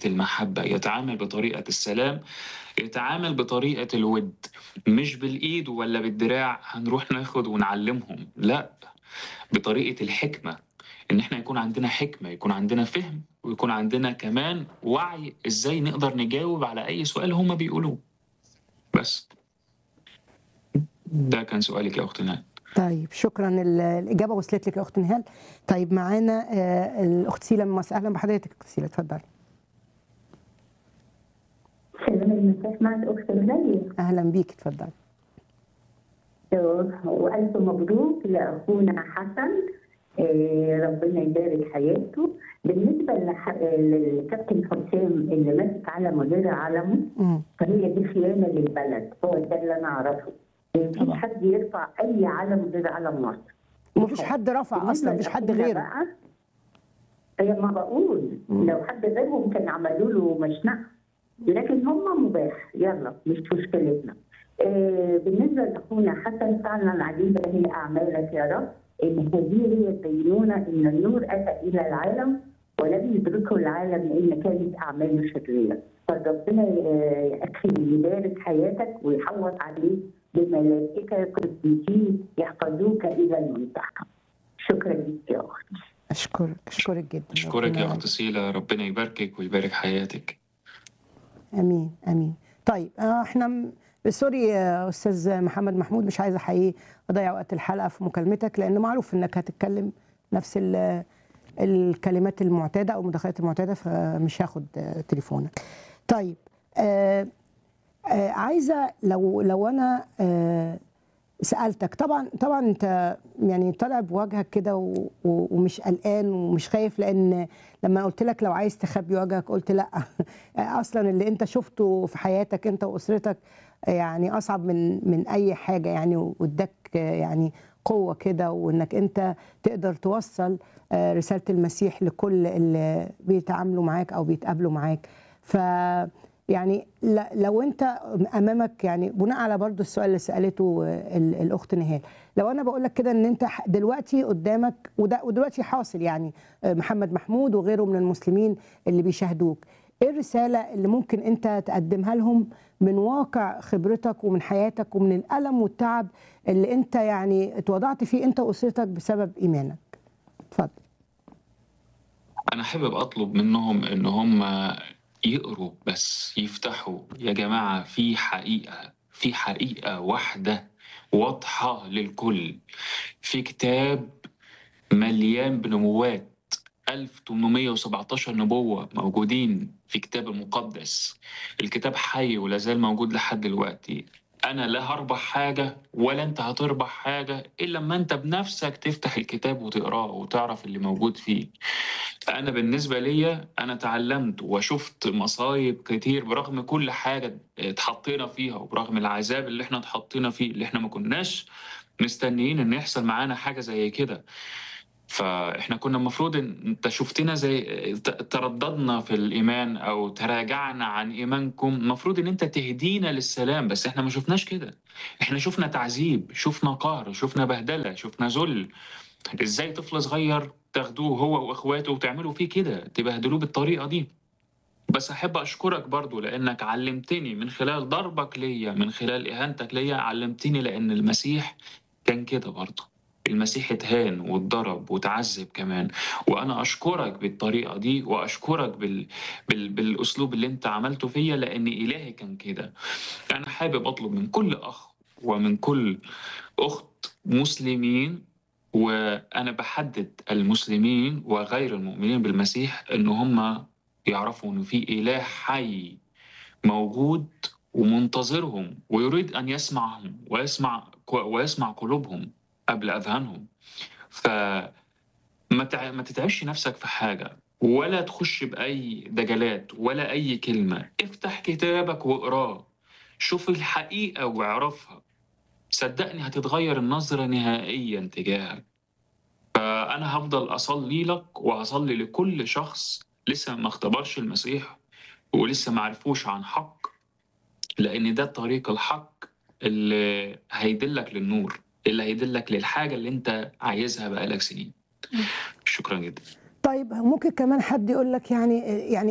بطريقة المحبة يتعامل بطريقة السلام يتعامل بطريقة الود مش بالإيد ولا بالدراع هنروح ناخد ونعلمهم لا بطريقة الحكمة إن إحنا يكون عندنا حكمة يكون عندنا فهم ويكون عندنا كمان وعي إزاي نقدر نجاوب على أي سؤال هما بيقولوه بس ده كان سؤالك يا أخت نهال طيب شكرا ال- الإجابة وصلت لك يا أخت نهال طيب معانا آه، الأخت سيلا من مصر أهلا بحضرتك أخت سيلا اتفضلي سلام المساء معك أخت غالية أهلا بيك اتفضلي وألف مبروك لأخونا حسن آه، ربنا يبارك حياته بالنسبة لح- للكابتن حسام اللي ماسك علم غير علمه مم. فهي دي خيانة للبلد هو ده اللي أنا أعرفه مفيش طبعا. حد يرفع أي علم غير علم مصر ومفيش حد رفع أصلا مفيش حد بالنسبة غيره لأخونا بقى، هي ما بقول مم. لو حد غيرهم كان عملوا له مشنقة لكن هم مباح يلا مش مشكلتنا آه بالنسبه لاخونا حسن فعلا عجيبه هي اعمالك يا رب ان هذه هي الدينونه ان النور اتى الى العالم ولم يدركه العالم لان كانت اعماله شريره فربنا آه، يا اخي يبارك حياتك ويحوط عليك بملائكه قديسين يحفظوك الى المنتهى شكرا لك يا اختي أشكرك أشكرك جدا أشكرك يا ربنا- أخت سيلا ربنا يباركك ويبارك حياتك امين امين طيب آه، احنا م- سوري يا استاذ محمد محمود مش عايزه حقيقي اضيع وقت الحلقه في مكالمتك لان معروف انك هتتكلم نفس ال- الكلمات المعتاده او المداخلات المعتاده فمش هاخد آه، تليفونك طيب آه آه عايزه لو لو انا آه سالتك طبعا طبعا انت يعني طالع بوجهك كده و- و- ومش قلقان ومش خايف لان لما قلت لك لو عايز تخبي وجهك قلت لا اصلا اللي انت شفته في حياتك انت واسرتك يعني اصعب من من اي حاجه يعني واداك يعني قوه كده وانك انت تقدر توصل آه، رساله المسيح لكل اللي بيتعاملوا معاك او بيتقابلوا معاك ف يعني ل- لو انت امامك يعني بناء على برضو السؤال اللي سالته ال- الاخت نهال لو انا بقول لك كده ان انت ح- دلوقتي قدامك وده ودلوقتي حاصل يعني محمد محمود وغيره من المسلمين اللي بيشاهدوك ايه الرساله اللي ممكن انت تقدمها لهم من واقع خبرتك ومن حياتك ومن الالم والتعب اللي انت يعني اتوضعت فيه انت واسرتك بسبب ايمانك اتفضل أنا حابب أطلب منهم إن هم يقروا بس يفتحوا يا جماعة في حقيقة في حقيقة واحدة واضحة للكل في كتاب مليان بنبوات 1817 نبوة موجودين في كتاب المقدس الكتاب حي ولا زال موجود لحد دلوقتي أنا لا هربح حاجة ولا أنت هتربح حاجة إلا لما أنت بنفسك تفتح الكتاب وتقراه وتعرف اللي موجود فيه أنا بالنسبة ليا أنا تعلمت وشفت مصايب كتير برغم كل حاجة اتحطينا فيها وبرغم العذاب اللي احنا اتحطينا فيه اللي احنا ما كناش مستنيين ان يحصل معانا حاجة زي كده فاحنا كنا المفروض ان انت شفتنا زي ت- ترددنا في الايمان او تراجعنا عن ايمانكم المفروض ان انت تهدينا للسلام بس احنا ما شفناش كده احنا شفنا تعذيب شفنا قهر شفنا بهدلة شفنا ذل ازاي طفل صغير تاخدوه هو واخواته وتعملوا فيه كده تبهدلوه بالطريقة دي بس احب اشكرك برضو لانك علمتني من خلال ضربك ليا من خلال اهانتك ليا علمتني لان المسيح كان كده برضو المسيح اتهان واتضرب وتعذب كمان وانا اشكرك بالطريقه دي واشكرك بال... بال... بالاسلوب اللي انت عملته فيا لان الهي كان كده انا حابب اطلب من كل اخ ومن كل اخت مسلمين وانا بحدد المسلمين وغير المؤمنين بالمسيح ان هم يعرفوا ان في اله حي موجود ومنتظرهم ويريد ان يسمعهم ويسمع ويسمع قلوبهم قبل اذهانهم فما تع... ما تتعبش نفسك في حاجه ولا تخش باي دجلات ولا اي كلمه افتح كتابك واقراه شوف الحقيقه واعرفها صدقني هتتغير النظره نهائيا تجاهك فأنا هفضل أصلي لك وهصلي لكل شخص لسه ما اختبرش المسيح ولسه ما عرفوش عن حق لأن ده طريق الحق اللي هيدلك للنور اللي هيدلك للحاجة اللي أنت عايزها بقالك سنين شكرا جدا طيب ممكن كمان حد يقول لك يعني يعني